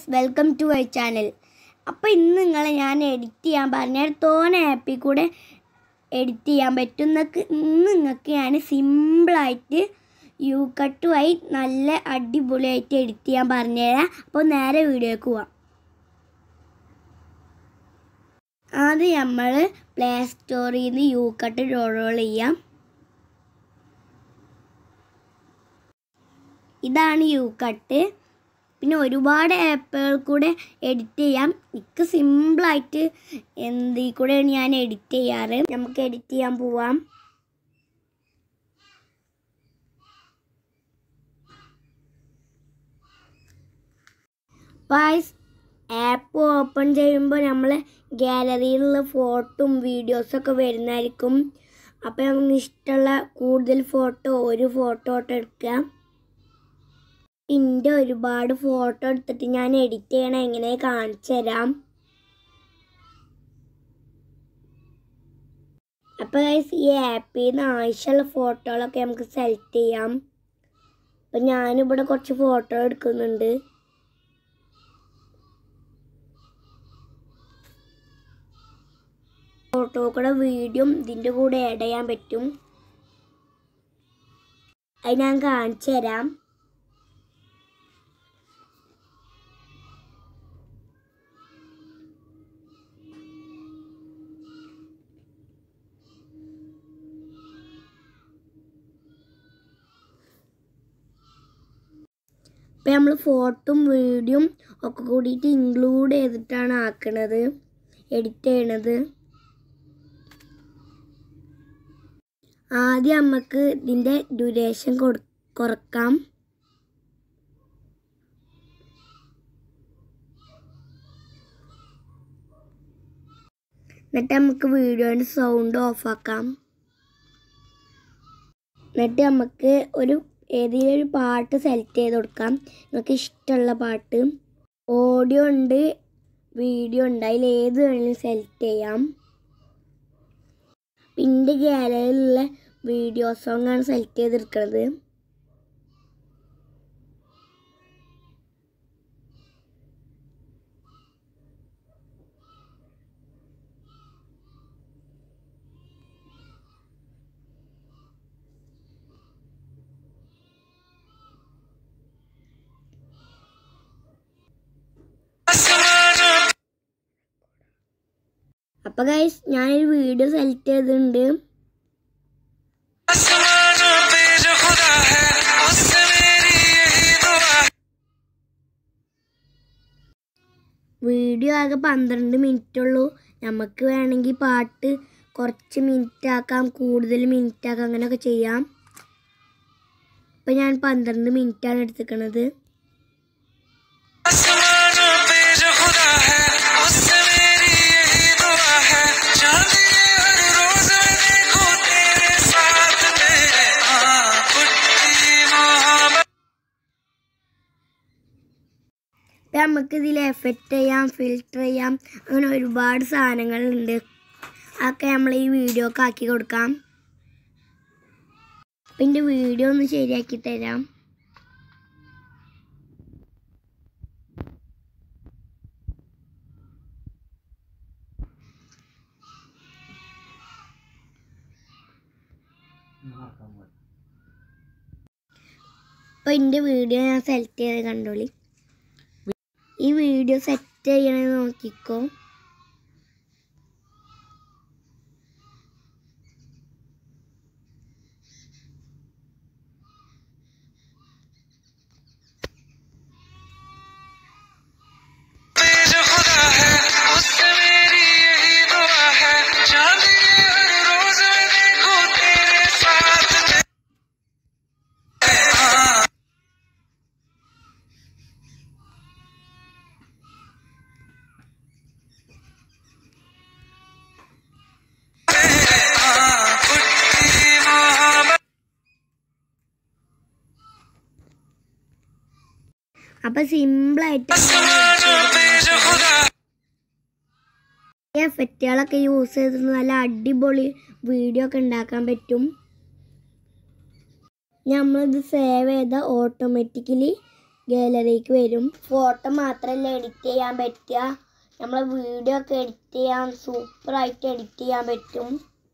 guys welcome to my channel അപ്പോൾ ഇന്ന് നിങ്ങളെ ഞാൻ എഡിറ്റ് ചെയ്യാൻ പറഞ്ഞാൽ തോനെ ആപ്പിൽ കൂടെ എഡിറ്റ് ചെയ്യാൻ പറ്റും എന്നൊക്കെ ഇന്ന് നിങ്ങൾക്ക് ഞാൻ സിമ്പിളായിട്ട് യു കട്ട് വഴി നല്ല അടിപൊളിയായിട്ട് എഡിറ്റ് ചെയ്യാൻ പറഞ്ഞുതരാം അപ്പോൾ നേരെ വീഡിയോക്ക് പോവാം ആദ്യം നമ്മൾ പ്ലേ സ്റ്റോറിൽ നിന്ന് യു കട്ട് ഡൗൺലോഡ് ചെയ്യാം ഇതാണ് യു കട്ട് പിന്നെ ഒരുപാട് ആപ്പുകൾ കൂടെ എഡിറ്റ് ചെയ്യാം എനിക്ക് സിമ്പിളായിട്ട് എന്തിൽ കൂടെയാണ് ഞാൻ എഡിറ്റ് ചെയ്യാറ് നമുക്ക് എഡിറ്റ് ചെയ്യാൻ പോവാം പായ്സ് ആപ്പ് ഓപ്പൺ ചെയ്യുമ്പോൾ നമ്മൾ ഗാലറിയിലുള്ള ഫോട്ടോയും വീഡിയോസൊക്കെ വരുന്നതായിരിക്കും അപ്പോൾ നമുക്ക് ഇഷ്ടമുള്ള കൂടുതൽ ഫോട്ടോ ഒരു ഫോട്ടോ എടുക്കുക എൻ്റെ ഒരുപാട് ഫോട്ടോ എടുത്തിട്ട് ഞാൻ എഡിറ്റ് ചെയ്യണ എങ്ങനെ കാണിച്ചു തരാം അപ്പോൾ ഗൈസ് ഈ ആപ്പിൽ നിന്ന് ആവശ്യമുള്ള ഫോട്ടോകളൊക്കെ നമുക്ക് സെലക്ട് ചെയ്യാം അപ്പം ഞാനിവിടെ കുറച്ച് ഫോട്ടോ എടുക്കുന്നുണ്ട് ഫോട്ടോ കൂടെ വീഡിയോ ഇതിൻ്റെ കൂടെ ആഡ് ചെയ്യാൻ പറ്റും അത് ഞാൻ കാണിച്ചു തരാം ഇപ്പം നമ്മൾ ഫോട്ടോയും വീഡിയോയും ഒക്കെ കൂടിയിട്ട് ഇൻക്ലൂഡ് ചെയ്തിട്ടാണ് ആക്കണത് എഡിറ്റ് ചെയ്യണത് ആദ്യം നമുക്ക് ഇതിൻ്റെ ഡ്യൂറേഷൻ കൊടു കുറക്കാം എന്നിട്ട് നമുക്ക് വീഡിയോൻ്റെ സൗണ്ട് ഓഫാക്കാം എന്നിട്ട് നമുക്ക് ഒരു ഏതെങ്കിലും ഒരു പാട്ട് സെലക്ട് ചെയ്ത് കൊടുക്കാം നിങ്ങൾക്ക് ഇഷ്ടമുള്ള പാട്ട് ഓഡിയോ ഉണ്ട് വീഡിയോ ഉണ്ട് അതിൽ ഏത് വേണമെങ്കിലും സെലക്ട് ചെയ്യാം പിന്നെ ഗാലറിയിലുള്ള വീഡിയോ സോങ് ആണ് സെലക്ട് ചെയ്തെടുക്കുന്നത് അപ്പോൾ ഗൈസ് ഞാനൊരു വീഡിയോ സെലക്ട് ചെയ്തിട്ടുണ്ട് आसमानों पे जो खुदा है उससे मेरी यही दुआ है വീഡിയോ ആകെ പന്ത്രണ്ട് മിനിറ്റ് ഉള്ളൂ നമുക്ക് വേണമെങ്കിൽ പാട്ട് കുറച്ച് മിനിറ്റ് ആക്കാം കൂടുതൽ മിനിറ്റ് ആക്കാം അങ്ങനെയൊക്കെ ചെയ്യാം ഇപ്പം ഞാൻ പന്ത്രണ്ട് മിനിറ്റാണ് എടുത്തിരിക്കുന്നത് आसमानों पे जो खुदा है उससे मेरी यही दुआ है चांदी हर रोज मैं देखूं तेरे साथ में हाँ कुछ मोहब्बत ഇപ്പം നമുക്ക് ഇതിൽ എഫക്റ്റ് ചെയ്യാം ഫിൽറ്റർ ചെയ്യാം അങ്ങനെ ഒരുപാട് സാധനങ്ങളുണ്ട് അതൊക്കെ നമ്മൾ ഈ വീഡിയോക്ക് ആക്കി കൊടുക്കാം അപ്പം എൻ്റെ വീഡിയോ ഒന്ന് ശരിയാക്കി തരാം അപ്പോൾ എൻ്റെ വീഡിയോ ഞാൻ സെലക്ട് ചെയ്ത് കണ്ടോളി ഈ വീഡിയോ സെറ്റ് ചെയ്യണമെന്ന് നോക്കിക്കോ पे जो खुदा है उससे मेरी यही दुआ है चांदी हर रोज मैं देखूं तेरे साथ में हाँ हाँ कुछ मोहब्बत അപ്പൊ സിമ്പിളായിട്ട് आसमानों पे जो खुदा ഈ എഫക്റ്റുകളൊക്കെ യൂസ് ചെയ്തിട്ട് നല്ല അടിപൊളി വീഡിയോ ഒക്കെ ഉണ്ടാക്കാൻ പറ്റും നമ്മളിത് സേവ് ചെയ്താൽ ഓട്ടോമാറ്റിക്കലി ഗാലറിക്ക് വരും ഫോട്ടോ മാത്രമല്ല എഡിറ്റ് ചെയ്യാൻ പറ്റുക നമ്മളെ വീഡിയോ ഒക്കെ എഡിറ്റ് ചെയ്യാൻ സൂപ്പറായിട്ട് എഡിറ്റ് ചെയ്യാൻ പറ്റും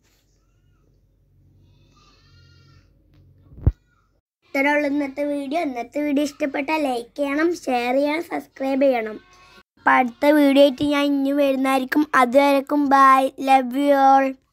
ഇത്രയുള്ള ഇന്നത്തെ വീഡിയോ ഇന്നത്തെ വീഡിയോ ഇഷ്ടപ്പെട്ടാൽ ലൈക്ക് ചെയ്യണം ഷെയർ ചെയ്യണം സബ്സ്ക്രൈബ് ചെയ്യണം അപ്പം അടുത്ത വീഡിയോ ആയിട്ട് ഞാൻ ഇനി വരുന്നതായിരിക്കും അതുവരെക്കും ബൈ ലവ് യു ഓൾ